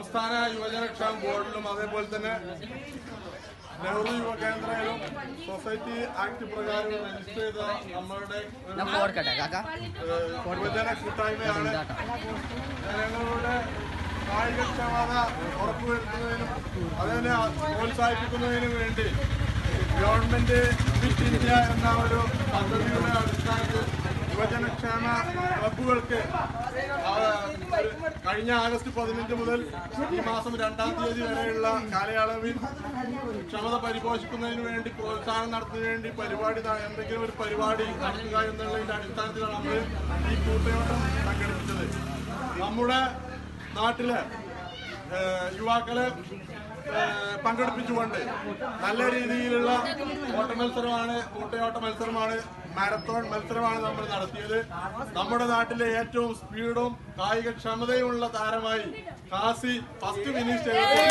സംസ്ഥാന യുവജനക്ഷേമ ബോർഡിലും അതേപോലെ തന്നെ നെഹ്റു യുവ കേന്ദ്രയിലും സൊസൈറ്റി ആക്ട് പ്രകാരം രജിസ്റ്റർ ചെയ്ത നമ്മളുടെ ഒരു, ഞാൻ ഫോർക്കട്ടെ കാക്ക ഏഹ്, യുവജന കൂട്ടായ്മയാണ് ജനങ്ങളുടെ കായികക്ഷമത ഉറപ്പുവരുത്തുന്നതിനും അതിനെ പ്രോത്സാഹിപ്പിക്കുന്നതിനും വേണ്ടി ഗവൺമെന്റ് ഫിറ്റ് ഇന്ത്യ എന്ന ഒരു പദ്ധതിയുടെ അടിസ്ഥാനത്തിൽ യുവജനക്ഷേമ ക്ലബുകൾക്ക് ആ, ഒരു കഴിഞ്ഞ ആഗസ്റ്റ് പതിനഞ്ച് മുതൽ ഈ മാസം രണ്ടാം തീയതി വരെയുള്ള കാലയളവിൽ ക്ഷമത പരിപോഷിക്കുന്നതിന് വേണ്ടി പ്രോത്സാഹനം നടത്തുന്നതിന് വേണ്ടി പരിപാടി ന- എന്തെങ്കിലും ഒരു പരിപാടി നടത്തുക എന്നുള്ളതിന്റെ അടിസ്ഥാനത്തിലാണ് നമ്മൾ ഈ കൂട്ടയോട്ടം സംഘടിപ്പിച്ചത് നമ്മുടെ നാട്ടിലെ ഏഹ്, യുവാക്കളെ ഏഹ്, പങ്കെടുപ്പിച്ചുകൊണ്ട് നല്ല രീതിയിലുള്ള ഓട്ട മത്സരമാണ് കൂട്ടയോട്ട മത്സരമാണ് മാരത്തോൺ മത്സരമാണ് നമ്മൾ നടത്തിയത് നമ്മുടെ നാട്ടിലെ ഏറ്റവും സ്പീഡും കായികക്ഷമതയുമുള്ള താരമായി കാസി ഫസ്റ്റ് ഫിനിഷ് ചെയ്തു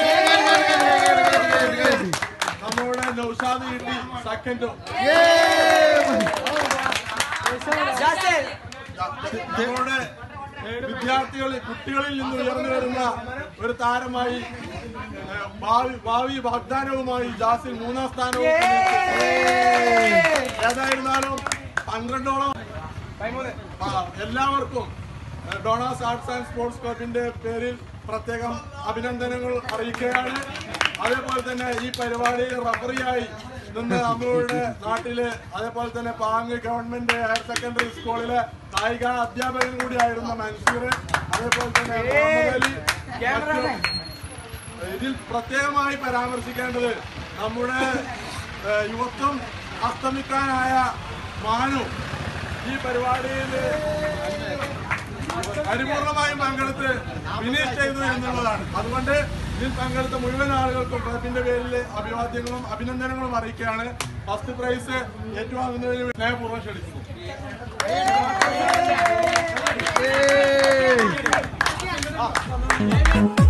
നമ്മുടെ നൗഷാദ് കിട്ടി സെക്കൻഡും നമ്മുടെ വിദ്യാർത്ഥികൾ കുട്ടികളിൽ നിന്ന് ഉയർന്നു വരുന്ന ഒരു താരമായി ഏഹ്, ഭാവി ഭാവി വാഗ്ദാനവുമായി ജാസിൽ മൂന്നാം സ്ഥാനവും ഏതായിരുന്നാലും പന്ത്രണ്ടോളം ആ, എല്ലാവർക്കും ഏഹ്, ഡോണാസ് ആർട്സ് ആൻഡ് സ്പോർട്സ് ക്ലബിന്റെ പേരിൽ പ്രത്യേകം അഭിനന്ദനങ്ങൾ അറിയിക്കുകയാണ് അതേപോലെ തന്നെ ഈ പരിപാടിയിൽ റഫറിയായി നിന്ന് നമ്മളുടെ നാട്ടിലെ അതേപോലെ തന്നെ പാങ് ഗവൺമെന്റ് ഹയർ സെക്കൻഡറി സ്കൂളിലെ കായിക അധ്യാപകൻ കൂടിയായിരുന്ന മൻസൂർ അതേപോലെ തന്നെ മുഹമ്മദ് അലി മറ്റും ഇതിൽ പ്രത്യേകമായി പരാമർശിക്കേണ്ടത് നമ്മുടെ ഏഹ്, യുവത്വം അസ്തമിക്കാനായ മാനു ഈ പരിപാടിയിൽ പരിപൂർണമായും പങ്കെടുത്ത് ഫിനിഷ് ചെയ്തു എന്നുള്ളതാണ് അതുകൊണ്ട് ഇതിൽ പങ്കെടുത്ത മുഴുവൻ ആളുകൾക്കും ക്ലബിന്റെ പേരിൽ അഭിവാദ്യങ്ങളും അഭിനന്ദനങ്ങളും അറിയിക്കുകയാണ് ഫസ്റ്റ് പ്രൈസ് ഏറ്റുവാങ്ങുന്നതിന് സ്നേഹപൂർവ്വം ക്ഷണിക്കുന്നു ഏയ്